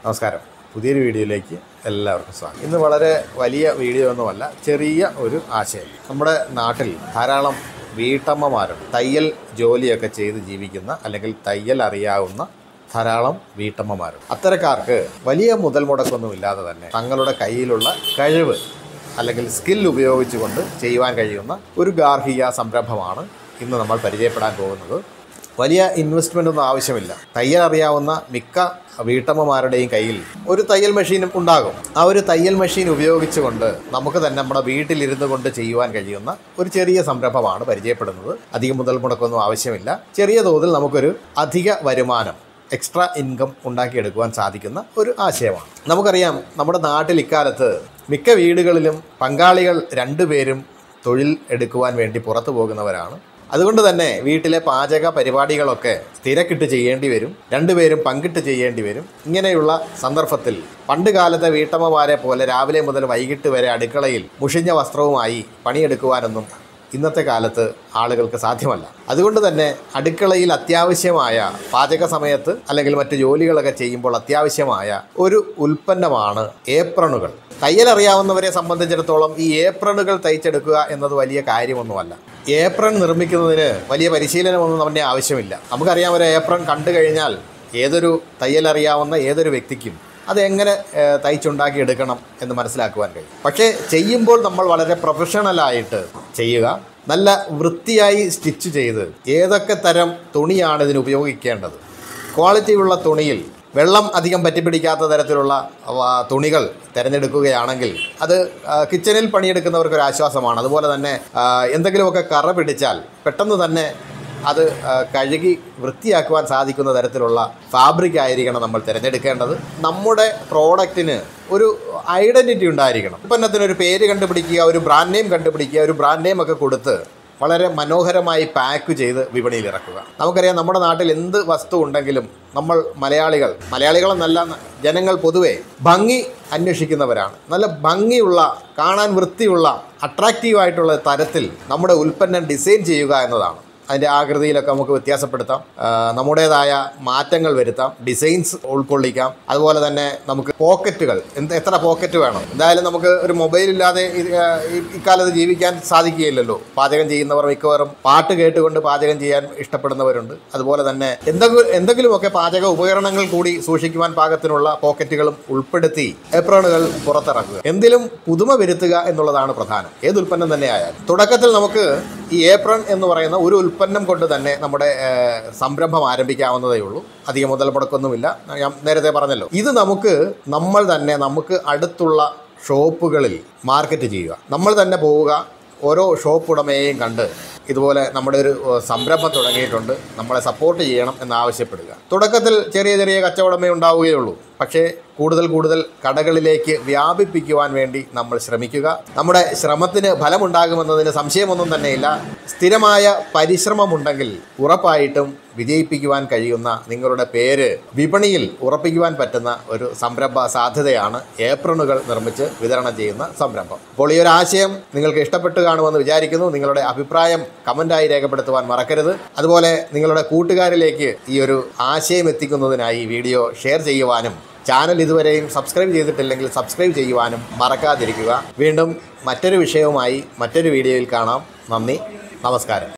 നമസ്കാരം പുതിയൊരു വീഡിയോയിലേക്ക് എല്ലാവർക്കും സ്വാഗതം ഇന്ന് വളരെ വലിയ വീഡിയോ ഒന്നുമല്ല ചെറിയ ഒരു ആശയം നമ്മുടെ നാട്ടിൽ ധാരാളം വീട്ടമ്മമാരുണ്ട് തയ്യൽ ജോലിയൊക്കെ ചെയ്ത് ജീവിക്കുന്ന അല്ലെങ്കിൽ തയ്യൽ അറിയാവുന്ന ധാരാളം വീട്ടമ്മമാരുണ്ട് അത്തരക്കാർക്ക് വലിയ മുതൽ മുടക്കൊന്നുമില്ലാതെ തന്നെ തങ്ങളുടെ കയ്യിലുള്ള കഴിവ് അല്ലെങ്കിൽ സ്കിൽ ഉപയോഗിച്ചുകൊണ്ട് ചെയ്യുവാൻ കഴിയുന്ന ഒരു ഗാർഹിക സംരംഭമാണ് ഇന്ന് നമ്മൾ പരിചയപ്പെടാൻ പോകുന്നത് വലിയ ഇൻവെസ്റ്റ്മെൻ്റ് ഒന്നും ആവശ്യമില്ല തയ്യൽ അറിയാവുന്ന മിക്ക വീട്ടമ്മമാരുടെയും കയ്യിൽ ഒരു തയ്യൽ മെഷീനും ഉണ്ടാകും ആ ഒരു തയ്യൽ മെഷീൻ ഉപയോഗിച്ചുകൊണ്ട് നമുക്ക് തന്നെ നമ്മുടെ വീട്ടിലിരുന്നു കൊണ്ട് ചെയ്യുവാൻ കഴിയുന്ന ഒരു ചെറിയ സംരംഭമാണ് പരിചയപ്പെടുന്നത് അധികം മുതൽ മുടക്കൊന്നും ആവശ്യമില്ല ചെറിയ തോതിൽ നമുക്കൊരു അധിക വരുമാനം എക്സ്ട്രാ ഇൻകം ഉണ്ടാക്കിയെടുക്കുവാൻ സാധിക്കുന്ന ഒരു ആശയമാണ് നമുക്കറിയാം നമ്മുടെ നാട്ടിൽ ഇക്കാലത്ത് മിക്ക വീടുകളിലും പങ്കാളികൾ രണ്ടുപേരും തൊഴിൽ എടുക്കുവാൻ വേണ്ടി പുറത്തു പോകുന്നവരാണ് അതുകൊണ്ട് തന്നെ വീട്ടിലെ പാചക പരിപാടികളൊക്കെ തിരക്കിട്ട് ചെയ്യേണ്ടി വരും രണ്ടുപേരും പങ്കിട്ട് ചെയ്യേണ്ടി വരും ഇങ്ങനെയുള്ള സന്ദർഭത്തിൽ പണ്ട് കാലത്തെ വീട്ടമ്മമാരെ പോലെ രാവിലെ മുതൽ വൈകിട്ട് വരെ അടുക്കളയിൽ മുഷിഞ്ഞ വസ്ത്രവുമായി പണിയെടുക്കുവാനൊന്നും ഇന്നത്തെ കാലത്ത് ആളുകൾക്ക് സാധ്യമല്ല അതുകൊണ്ട് തന്നെ അടുക്കളയിൽ അത്യാവശ്യമായ പാചക സമയത്ത് അല്ലെങ്കിൽ മറ്റു ജോലികളൊക്കെ ചെയ്യുമ്പോൾ അത്യാവശ്യമായ ഒരു ഉൽപ്പന്നമാണ് ഏപ്രണുകൾ തയ്യൽ അറിയാവുന്നവരെ സംബന്ധിച്ചിടത്തോളം ഈ ഏപ്രണുകൾ തയ്ച്ചെടുക്കുക എന്നത് വലിയ കാര്യമൊന്നുമല്ല ഏപ്രൺ നിർമ്മിക്കുന്നതിന് വലിയ പരിശീലനമൊന്നും നമ്മുടെ ആവശ്യമില്ല നമുക്കറിയാം ഒരു ഏപ്രൺ കണ്ടു കഴിഞ്ഞാൽ ഏതൊരു തയ്യൽ അറിയാവുന്ന ഏതൊരു വ്യക്തിക്കും അത് എങ്ങനെ ഏഹ്, തയ്ച്ചുണ്ടാക്കി എടുക്കണം എന്ന് മനസ്സിലാക്കുവാൻ കഴിയും പക്ഷേ ചെയ്യുമ്പോൾ നമ്മൾ വളരെ പ്രൊഫഷണലായിട്ട് ചെയ്യുക നല്ല വൃത്തിയായി സ്റ്റിച്ച് ചെയ്ത് ഏതൊക്കെ തരം തുണിയാണ് ഇതിന് ഉപയോഗിക്കേണ്ടത് ക്വാളിറ്റിയുള്ള തുണിയിൽ വെള്ളം അധികം പറ്റിപ്പിടിക്കാത്ത തരത്തിലുള്ള ആ, തുണികൾ തിരഞ്ഞെടുക്കുകയാണെങ്കിൽ അത് ആ, കിച്ചണിൽ പണിയെടുക്കുന്നവർക്ക് ഒരു ആശ്വാസമാണ് അതുപോലെ തന്നെ ആ, എന്തെങ്കിലുമൊക്കെ കറ പിടിച്ചാൽ പെട്ടെന്ന് തന്നെ അത് ആ, കഴുകി വൃത്തിയാക്കുവാൻ സാധിക്കുന്ന തരത്തിലുള്ള ഫാബ്രിക് ആയിരിക്കണം നമ്മൾ തിരഞ്ഞെടുക്കേണ്ടത് നമ്മുടെ പ്രോഡക്റ്റിന് ഒരു ഐഡൻറ്റിറ്റി ഉണ്ടായിരിക്കണം ഉൽപ്പന്നത്തിന് ഒരു പേര് കണ്ടുപിടിക്കുക ഒരു ബ്രാൻഡ് നെയിം കണ്ടുപിടിക്കുക ഒരു ബ്രാൻഡ് നെയിം ഒക്കെ കൊടുത്ത് വളരെ മനോഹരമായി പാക്ക് ചെയ്ത് വിപണിയിൽ ഇറക്കുക നമുക്കറിയാം നമ്മുടെ നാട്ടിൽ എന്ത് വസ്തു ഉണ്ടെങ്കിലും നമ്മൾ മലയാളികൾ മലയാളികളെന്നല്ല ജനങ്ങൾ പൊതുവെ ഭംഗി അന്വേഷിക്കുന്നവരാണ് നല്ല ഭംഗിയുള്ള കാണാൻ വൃത്തിയുള്ള അട്രാക്റ്റീവായിട്ടുള്ള തരത്തിൽ നമ്മുടെ ഉൽപ്പന്നം ഡിസൈൻ ചെയ്യുക എന്നതാണ് അതിൻ്റെ ആകൃതിയിലൊക്കെ നമുക്ക് വ്യത്യാസപ്പെടുത്താം ആ, നമ്മുടേതായ മാറ്റങ്ങൾ വരുത്താം ഡിസൈൻസ് ഉൾക്കൊള്ളിക്കാം അതുപോലെ തന്നെ നമുക്ക് പോക്കറ്റുകൾ എന്ത് എത്ര പോക്കറ്റ് വേണം എന്തായാലും നമുക്ക് ഒരു മൊബൈൽ ഇല്ലാതെ ഇത്, ആ, ഈ- ഇക്കാലത്ത് ജീവിക്കാൻ സാധിക്കുകയില്ലല്ലോ പാചകം ചെയ്യുന്നവർ മിക്കവാറും പാട്ട് കേട്ടുകൊണ്ട് പാചകം ചെയ്യാൻ ഇഷ്ടപ്പെടുന്നവരുണ്ട് അതുപോലെ തന്നെ എന്തെങ്കിലും എന്തെങ്കിലുമൊക്കെ പാചക ഉപകരണങ്ങൾ കൂടി സൂക്ഷിക്കുവാൻ പാകത്തിനുള്ള പോക്കറ്റുകളും ഉൾപ്പെടുത്തി ഏപ്രോണുകൾ പുറത്തിറക്കുക എന്തിലും പുതുമ വരുത്തുക എന്നുള്ളതാണ് പ്രധാനം ഏത് ഉൽപ്പന്നം തന്നെ ആയാലും തുടക്കത്തിൽ നമുക്ക് ഈ ഏപ്രൺ എന്ന് പറയുന്ന ഒരു ഉൽപ്പന്നം കൊണ്ട് തന്നെ നമ്മുടെ ഏഹ്, സംരംഭം ആരംഭിക്കാവുന്നതേ ഉള്ളൂ അധികം മുതൽ മുടക്കൊന്നുമില്ല ഞാൻ നേരത്തെ പറഞ്ഞല്ലോ ഇത് നമുക്ക് നമ്മൾ തന്നെ നമുക്ക് അടുത്തുള്ള ഷോപ്പുകളിൽ മാർക്കറ്റ് ചെയ്യുക നമ്മൾ തന്നെ പോവുക ഓരോ ഷോപ്പ് ഉടമയെയും കണ്ട് ഇതുപോലെ നമ്മുടെ ഒരു ഏഹ്, സംരംഭം തുടങ്ങിയിട്ടുണ്ട് നമ്മളെ സപ്പോർട്ട് ചെയ്യണം എന്നാവശ്യപ്പെടുക തുടക്കത്തിൽ ചെറിയ ചെറിയ കച്ചവടമേ ഉണ്ടാവുകയുള്ളൂ പക്ഷേ കൂടുതൽ കൂടുതൽ കടകളിലേക്ക് വ്യാപിപ്പിക്കുവാൻ വേണ്ടി നമ്മൾ ശ്രമിക്കുക നമ്മുടെ ശ്രമത്തിന് ഫലമുണ്ടാകുമെന്നതിന് സംശയമൊന്നും തന്നെയില്ല സ്ഥിരമായ പരിശ്രമമുണ്ടെങ്കിൽ ഉറപ്പായിട്ടും വിജയിപ്പിക്കുവാൻ കഴിയുന്ന നിങ്ങളുടെ പേര് വിപണിയിൽ ഉറപ്പിക്കുവാൻ പറ്റുന്ന ഒരു സംരംഭ സാധ്യതയാണ് ഏപ്രണുകൾ നിർമ്മിച്ച് വിതരണം ചെയ്യുന്ന സംരംഭം അപ്പോൾ ഈ ഒരു ആശയം നിങ്ങൾക്ക് ഇഷ്ടപ്പെട്ട് കാണുമെന്ന് വിചാരിക്കുന്നു നിങ്ങളുടെ അഭിപ്രായം കമൻ്റായി രേഖപ്പെടുത്തുവാൻ മറക്കരുത് അതുപോലെ നിങ്ങളുടെ കൂട്ടുകാരിലേക്ക് ഈ ഒരു ആശയം എത്തിക്കുന്നതിനായി വീഡിയോ ഷെയർ ചെയ്യുവാനും ചാനൽ ഇതുവരെയും സബ്സ്ക്രൈബ് ചെയ്തിട്ടില്ലെങ്കിൽ സബ്സ്ക്രൈബ് ചെയ്യുവാനും മറക്കാതിരിക്കുക വീണ്ടും മറ്റൊരു വിഷയവുമായി മറ്റൊരു വീഡിയോയിൽ കാണാം നന്ദി നമസ്കാരം